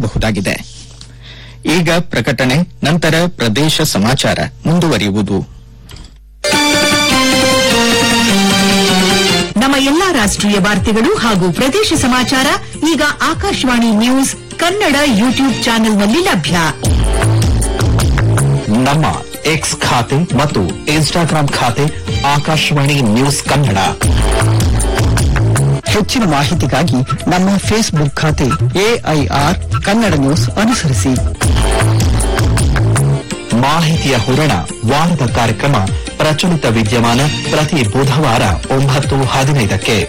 ಕೇಳಬಹುದಾಗಿದೆ ಈಗ ಪ್ರಕಟಣೆ ನಂತರ ಪ್ರದೇಶ ಸಮಾಚಾರ ಮುಂದುವರಿಯುವುದು ನಮ್ಮ ಎಲ್ಲಾ ರಾಷ್ಟ್ರೀಯ ವಾರ್ತೆಗಳು ಹಾಗೂ ಪ್ರದೇಶ ಸಮಾಚಾರ ಈಗ ಆಕಾಶವಾಣಿ ನ್ಯೂಸ್ ಕನ್ನಡ ಯೂಟ್ಯೂಬ್ ಚಾನೆಲ್ನಲ್ಲಿ ಲಭ್ಯ ನಮ್ಮ ಎಕ್ಸ್ ಖಾತೆ ಮತ್ತು ಇನ್ಸ್ಟಾಗ್ರಾಂ ಖಾತೆ ಆಕಾಶವಾಣಿ ನ್ಯೂಸ್ ಕನ್ನಡ ಹೆಚ್ಚಿನ ಮಾಹಿತಿಗಾಗಿ ನಮ್ಮ ಫೇಸ್ಬುಕ್ ಖಾತೆ ಎಐಆರ್ ಕನ್ನಡ ನ್ಯೂಸ್ ಅನುಸರಿಸಿ ಮಾಹಿತಿಯ ಹೂರಣ ವಾರದ ಕಾರ್ಯಕ್ರಮ ಪ್ರಚಲಿತ ವಿದ್ಯಮಾನ ಪ್ರತಿ ಬುಧವಾರ ಒಂಬತ್ತು ಹದಿನೈದಕ್ಕೆ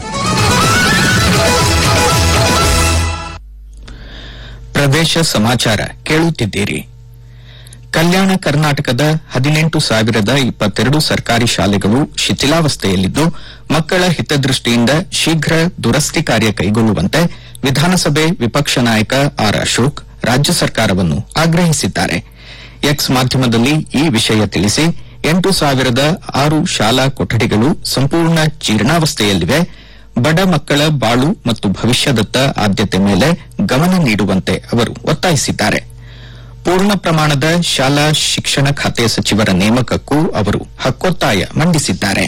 ಪ್ರದೇಶ ಸಮಾಚಾರ ಕೇಳುತ್ತಿದ್ದೀರಿ ಕಲ್ಯಾಣ ಕರ್ನಾಟಕದ ಹದಿನೆಂಟು ಸಾವಿರದ ಇಪ್ಪತ್ತೆರಡು ಸರ್ಕಾರಿ ಶಾಲೆಗಳು ಶಿಥಿಲಾವಸ್ಥೆಯಲ್ಲಿದ್ದು ಮಕ್ಕಳ ಹಿತದೃಷ್ಟಿಯಿಂದ ಶೀಘ್ರ ದುರಸ್ತಿ ಕಾರ್ಯ ಕೈಗೊಳ್ಳುವಂತೆ ವಿಧಾನಸಭೆ ವಿಪಕ್ಷ ನಾಯಕ ಆರ್ ಅಶೋಕ್ ರಾಜ್ಯ ಸರ್ಕಾರವನ್ನು ಆಗ್ರಹಿಸಿದ್ದಾರೆ ಎಕ್ಸ್ ಮಾಧ್ಯಮದಲ್ಲಿ ಈ ವಿಷಯ ತಿಳಿಸಿ ಎಂಟು ಸಾವಿರದ ಆರು ಶಾಲಾ ಕೊಠಡಿಗಳು ಸಂಪೂರ್ಣ ಜೀರ್ಣಾವಸ್ಥೆಯಲ್ಲಿವೆ ಬಡ ಮಕ್ಕಳ ಬಾಳು ಮತ್ತು ಭವಿಷ್ಯದತ್ತ ಆದ್ಯತೆ ಮೇಲೆ ಗಮನ ನೀಡುವಂತೆ ಅವರು ಒತ್ತಾಯಿಸಿದ್ದಾರೆ ಪೂರ್ಣ ಪ್ರಮಾಣದ ಶಾಲಾ ಶಿಕ್ಷಣ ಖಾತೆ ಸಚಿವರ ನೇಮಕಕ್ಕೂ ಅವರು ಹಕ್ಕೊತ್ತಾಯ ಮಂಡಿಸಿದ್ದಾರೆ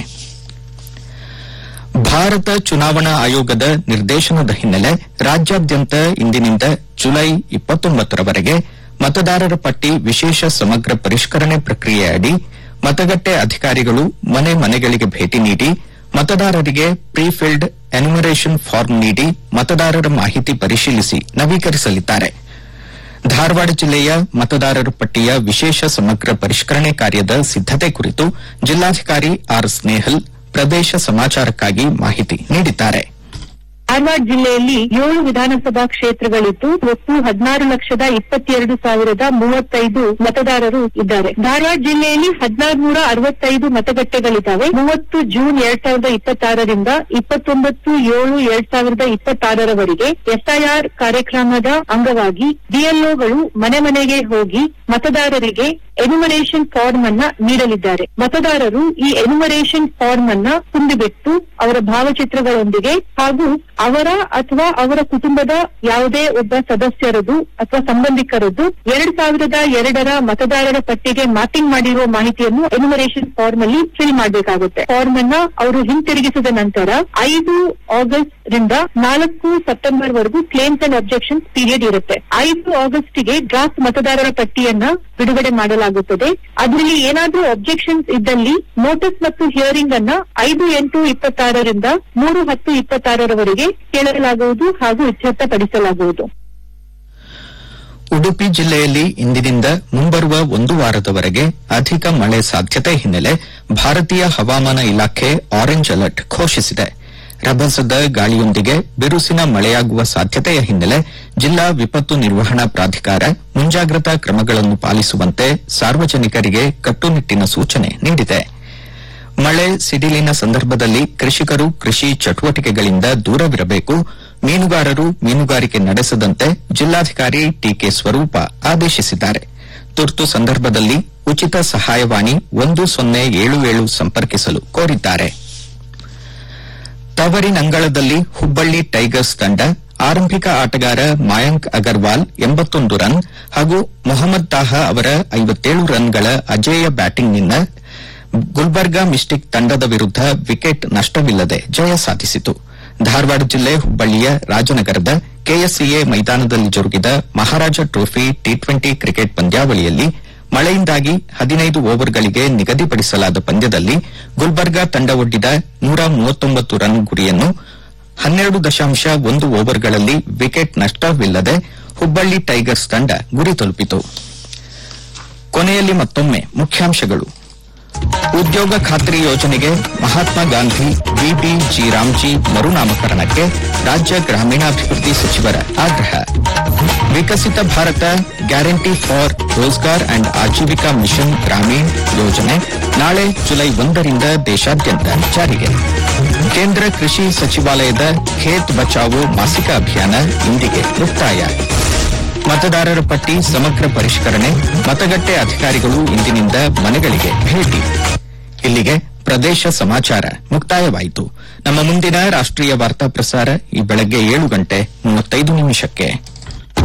ಭಾರತ ಚುನಾವಣಾ ಆಯೋಗದ ನಿರ್ದೇಶನದ ಹಿನ್ನೆಲೆ ರಾಜ್ಯಾದ್ಯಂತ ಇಂದಿನಿಂದ ಜುಲೈ ಇಪ್ಪತ್ತೊಂಬತ್ತರವರೆಗೆ ಮತದಾರರ ಪಟ್ಟಿ ವಿಶೇಷ ಸಮಗ್ರ ಪರಿಷ್ಕರಣೆ ಪ್ರಕ್ರಿಯೆಯಡಿ ಮತಗಟ್ಟೆ ಅಧಿಕಾರಿಗಳು ಮನೆ ಮನೆಗಳಿಗೆ ಭೇಟಿ ನೀಡಿ ಮತದಾರರಿಗೆ ಪ್ರೀಫಿಲ್ಡ್ ಎನ್ಯುಮರೇಷನ್ ಫಾರ್ಮ್ ನೀಡಿ ಮತದಾರರ ಮಾಹಿತಿ ಪರಿಶೀಲಿಸಿ ನವೀಕರಿಸಲಿದ್ದಾರೆ ಧಾರವಾಡ ಜಿಲ್ಲೆಯ ಮತದಾರರ ಪಟ್ಟಿಯ ವಿಶೇಷ ಸಮಗ್ರ ಪರಿಷ್ಕರಣೆ ಕಾರ್ಯದ ಸಿದ್ದತೆ ಕುರಿತು ಜಿಲ್ಲಾಧಿಕಾರಿ ಆರ್ ಸ್ನೇಹಲ್ ಪ್ರದೇಶ ಸಮಾಚಾರಕ್ಕಾಗಿ ಮಾಹಿತಿ ನೀಡಿದ್ದಾರೆ ಧಾರವಾಡ ಜಿಲ್ಲೆಯಲ್ಲಿ ಏಳು ವಿಧಾನಸಭಾ ಕ್ಷೇತ್ರಗಳಿದ್ದು ಒಟ್ಟು ಹದಿನಾರು ಲಕ್ಷದ ಇಪ್ಪತ್ತೆರಡು ಸಾವಿರದ ಮೂವತ್ತೈದು ಮತದಾರರು ಇದ್ದಾರೆ ಧಾರವಾಡ ಜಿಲ್ಲೆಯಲ್ಲಿ ಹದಿನಾರು ನೂರ ಅರವತ್ತೈದು ಮತಗಟ್ಟೆಗಳಿದ್ದಾವೆ ಮೂವತ್ತು ಜೂನ್ ಎರಡ್ ಸಾವಿರದ ಇಪ್ಪತ್ತಾರರಿಂದ ಇಪ್ಪತ್ತೊಂಬತ್ತು ಏಳು ಎರಡ್ ಸಾವಿರದ ಇಪ್ಪತ್ತಾರರವರೆಗೆ ಎಸ್ಐಆರ್ ಕಾರ್ಯಕ್ರಮದ ಅಂಗವಾಗಿ ಬಿಎಲ್ಒಗಳು ಮನೆ ಮನೆಗೆ ಹೋಗಿ ಮತದಾರರಿಗೆ ಎನ್ಯುಮರೇಷನ್ ಫಾರ್ಮ್ ಅನ್ನ ನೀಡಲಿದ್ದಾರೆ ಮತದಾರರು ಈ ಎನ್ಯುಮರೇಷನ್ ಫಾರ್ಮ್ ಅನ್ನ ತುಂಬಿಬಿಟ್ಟು ಅವರ ಭಾವಚಿತ್ರಗಳೊಂದಿಗೆ ಹಾಗೂ ಅವರ ಅಥವಾ ಅವರ ಕುಟುಂಬದ ಯಾವುದೇ ಒಬ್ಬ ಸದಸ್ಯರದು ಅಥವಾ ಸಂಬಂಧಿಕರದ್ದು ಎರಡ್ ಸಾವಿರದ ಎರಡರ ಮತದಾರರ ಪಟ್ಟಿಗೆ ಮ್ಯಾಪಿಂಗ್ ಮಾಡಿರುವ ಮಾಹಿತಿಯನ್ನು ಎನ್ಯುಮರೇಷನ್ ಫಾರ್ಮ್ ಅಲ್ಲಿ ಫಿಲ್ ಮಾಡಬೇಕಾಗುತ್ತೆ ಫಾರ್ಮ್ ಅನ್ನ ಅವರು ಹಿಂತಿರುಗಿಸಿದ ನಂತರ ಐದು ಆಗಸ್ಟ್ ರಿಂದ ನಾಲ್ಕು ಸೆಪ್ಟೆಂಬರ್ ವರೆಗೂ ಕ್ಲೇಮ್ಸ್ ಅಂಡ್ ಅಬ್ಜೆಕ್ಷನ್ಸ್ ಪೀರಿಯಡ್ ಇರುತ್ತೆ ಐದು ಆಗಸ್ಟ್ ಗೆ ಡ್ರಾಫ್ಟ್ ಮತದಾರರ ಪಟ್ಟಿಯನ್ನ ಬಿಡುಗಡೆ ಮಾಡಲಾಗುತ್ತದೆ ಅದರಲ್ಲಿ ಏನಾದ್ರೂ ಅಬ್ಜೆಕ್ಷನ್ಸ್ ಇದ್ದಲ್ಲಿ ನೋಟಿಸ್ ಮತ್ತು ಹಿಯರಿಂಗ್ ಅನ್ನ ಐದು ಎಂಟು ಇಪ್ಪತ್ತಾರರಿಂದ ಮೂರು ಹತ್ತು ಇಪ್ಪತ್ತಾರರವರೆಗೆ ಕೇಳಲಾಗುವುದು ಹಾಗೂ ಇತ್ಯರ್ಥಪಡಿಸಲಾಗುವುದು ಉಡುಪಿ ಜಿಲ್ಲೆಯಲ್ಲಿ ಇಂದಿನಿಂದ ಮುಂಬರುವ ಒಂದು ವಾರದವರೆಗೆ ಅಧಿಕ ಮಳೆ ಸಾಧ್ಯತೆ ಹಿನ್ನೆಲೆ ಭಾರತೀಯ ಹವಾಮಾನ ಇಲಾಖೆ ಆರೆಂಜ್ ಅಲರ್ಟ್ ಘೋಷಿಸಿದೆ ರಭಸದ ಗಾಳಿಯೊಂದಿಗೆ ಬಿರುಸಿನ ಮಳೆಯಾಗುವ ಸಾಧ್ಯತೆಯ ಹಿನ್ನೆಲೆ ಜಿಲ್ಲಾ ವಿಪತ್ತು ನಿರ್ವಹಣಾ ಪ್ರಾಧಿಕಾರ ಮುಂಜಾಗ್ರತಾ ಕ್ರಮಗಳನ್ನು ಪಾಲಿಸುವಂತೆ ಸಾರ್ವಜನಿಕರಿಗೆ ಕಟ್ಟುನಿಟ್ಟಿನ ಸೂಚನೆ ನೀಡಿದೆ ಮಳೆ ಸಿಡಿಲಿನ ಸಂದರ್ಭದಲ್ಲಿ ಕೃಷಿಕರು ಕೃಷಿ ಚಟುವಟಿಕೆಗಳಿಂದ ದೂರವಿರಬೇಕು ಮೀನುಗಾರರು ಮೀನುಗಾರಿಕೆ ನಡೆಸದಂತೆ ಜಿಲ್ಲಾಧಿಕಾರಿ ಟಿಕೆ ಸ್ವರೂಪ ಆದೇಶಿಸಿದ್ದಾರೆ ತುರ್ತು ಸಂದರ್ಭದಲ್ಲಿ ಉಚಿತ ಸಹಾಯವಾಣಿ ಒಂದು ಸೊನ್ನೆ ಏಳು ಏಳು ಸಂಪರ್ಕಿಸಲು ಕೋರಿದ್ದಾರೆ ತವರಿನಂಗಳದಲ್ಲಿ ಹುಬ್ಬಳ್ಳಿ ಟೈಗರ್ಸ್ ತಂಡ ಆರಂಭಿಕ ಆಟಗಾರ ಮಾಯಾಂಕ್ ಅಗರ್ವಾಲ್ ಎಂಬತ್ತೊಂದು ರನ್ ಹಾಗೂ ಮೊಹಮ್ಮದ್ ತಾಹಾ ಅವರ ಐವತ್ತೇಳು ರನ್ಗಳ ಅಜೇಯ ಬ್ಯಾಟಿಂಗ್ನಿಂದ ಗುಲ್ಬರ್ಗಾ ಮಿಸ್ಟಿಕ್ ತಂಡದ ವಿರುದ್ಧ ವಿಕೆಟ್ ನಷ್ಟವಿಲ್ಲದೆ ಜಯ ಸಾಧಿಸಿತು ಧಾರವಾಡ ಜಿಲ್ಲೆ ಹುಬ್ಬಳ್ಳಿಯ ರಾಜನಗರದ ಕೆಎಸ್ಸಿಎ ಮೈದಾನದಲ್ಲಿ ಜರುಗಿದ Maharaja trophy T twenty cricket ಪಂದ್ಯಾವಳಿಯಲ್ಲಿ ಮಳೆಯಿಂದಾಗಿ ಹದಿನೈದು ಓವರ್ಗಳಿಗೆ ನಿಗದಿಪಡಿಸಲಾದ ಪಂದ್ಯದಲ್ಲಿ ಗುಲ್ಬರ್ಗಾ ತಂಡ ಒಡ್ಡಿದ ನೂರ ಮೂವತ್ತೊಂಬತ್ತು ರನ್ ಗುರಿಯನ್ನು ಹನ್ನೆರಡು ದಶಾಂಶ ಒಂದು ಓವರ್ಗಳಲ್ಲಿ ವಿಕೆಟ್ ನಷ್ಟವಿಲ್ಲದೆ ಹುಬ್ಬಳ್ಳಿ ಟೈಗರ್ಸ್ ತಂಡ ಗುರಿ ತಲುಪಿತು ಕೊನೆಯಲ್ಲಿ ಮತ್ತೊಮ್ಮೆ ಮುಖ್ಯಾಂಶಗಳು ಉದ್ಯೋಗ ಖಾತ್ರಿ ಯೋಜನೆಗೆ ಮಹಾತ್ಮ ಗಾಂಧಿ ಬಿಬಿಜಿ ರಾಮ್ಜಿ ಮರುನಾಮಕರಣಕ್ಕೆ ರಾಜ್ಯ ಗ್ರಾಮೀಣಾಭಿವೃದ್ಧಿ ಸಚಿವರ ಆಗ್ರಹ Viksit Bharat guarantee for Rozgar and Ajeevika mission Gramin ಯೋಜನೆ ನಾಳೆ ಜುಲೈ ಒಂದರಿಂದ ದೇಶಾದ್ಯಂತ ಜಾರಿಗೆ ಕೇಂದ್ರ ಕೃಷಿ ಸಚಿವಾಲಯದ ಖೇತ್ ಬಚಾವೋ ಮಾಸಿಕ ಅಭಿಯಾನ ಇಂದಿಗೆ ಮುಕ್ತಾಯ ಮತದಾರರ ಪಟ್ಟಿ ಸಮಗ್ರ ಪರಿಷ್ಕರಣೆ ಮತಗಟ್ಟೆ ಅಧಿಕಾರಿಗಳು ಇಂದಿನಿಂದ ಮನೆಗಳಿಗೆ ಭೇಟಿ ಇಲ್ಲಿಗೆ ಪ್ರದೇಶ ಸಮಾಚಾರ ಮುಕ್ತಾಯವಾಯಿತು ನಮ್ಮ ಮುಂದಿನ ರಾಷ್ಟ್ರೀಯ ವಾರ್ತಾ ಪ್ರಸಾರ ಈ ಬೆಳಗ್ಗೆ ಏಳು ಗಂಟೆ ಮೂವತ್ತೈದು ನಿಮಿಷಕ್ಕೆ